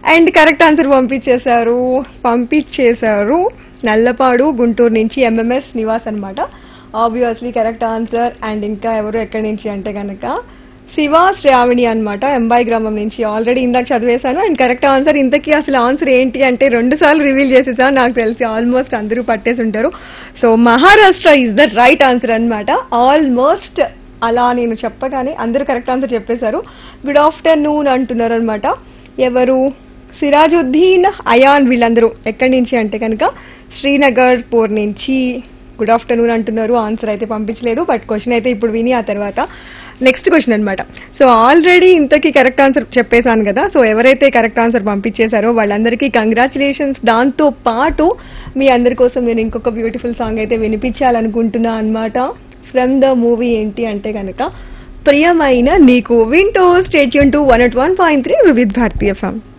and correct answer పంపించేశారు పంపించేశారు నల్లపాడు గుంటూరు నుంచి ఎంఎంఎస్ నివాస్ అన్నమాట ఆబ్వియస్లీ కరెక్ట్ ఆన్సర్ అండ్ ఇంకా ఎవరు ఎక్కడి నుంచి అంటే కనుక శివ శ్రావణి అన్నమాట ఎంబాయి గ్రామం నుంచి ఆల్రెడీ ఇందాక చదివేశాను అండ్ కరెక్ట్ ఆన్సర్ ఇంతకీ అసలు ఆన్సర్ ఏంటి అంటే రెండు సార్లు రివీల్ చేసేసాను నాకు తెలిసి ఆల్మోస్ట్ అందరూ పట్టేసి ఉంటారు so Maharashtra is the right answer అన్నమాట ఆల్మోస్ట్ అలా నేను చెప్పగానే అందరూ కరెక్ట్ ఆన్సర్ చెప్పేశారు గుడ్ ఆఫ్టర్నూన్ అంటున్నారు అనమాట ఎవరు సిరాజుద్దీన్ అయాన్ వీళ్ళందరూ ఎక్కడి నుంచి అంటే కనుక శ్రీనగర్ పోర్ నుంచి గుడ్ ఆఫ్టర్నూన్ అంటున్నారు ఆన్సర్ అయితే పంపించలేదు బట్ క్వశ్చన్ అయితే ఇప్పుడు విని ఆ తర్వాత నెక్స్ట్ క్వశ్చన్ అన్నమాట సో ఆల్రెడీ ఇంతకీ కరెక్ట్ ఆన్సర్ చెప్పేశాను కదా సో ఎవరైతే కరెక్ట్ ఆన్సర్ పంపించేశారో వాళ్ళందరికీ కంగ్రాచులేషన్స్ దాంతో పాటు మీ అందరి కోసం నేను ఇంకొక బ్యూటిఫుల్ సాంగ్ అయితే వినిపించాలనుకుంటున్నా అన్నమాట ఫ్రమ్ ద మూవీ ఏంటి అంటే కనుక ప్రియమైన నీకు వింటూ stay tuned to one at one point three Vividh Bharatiya form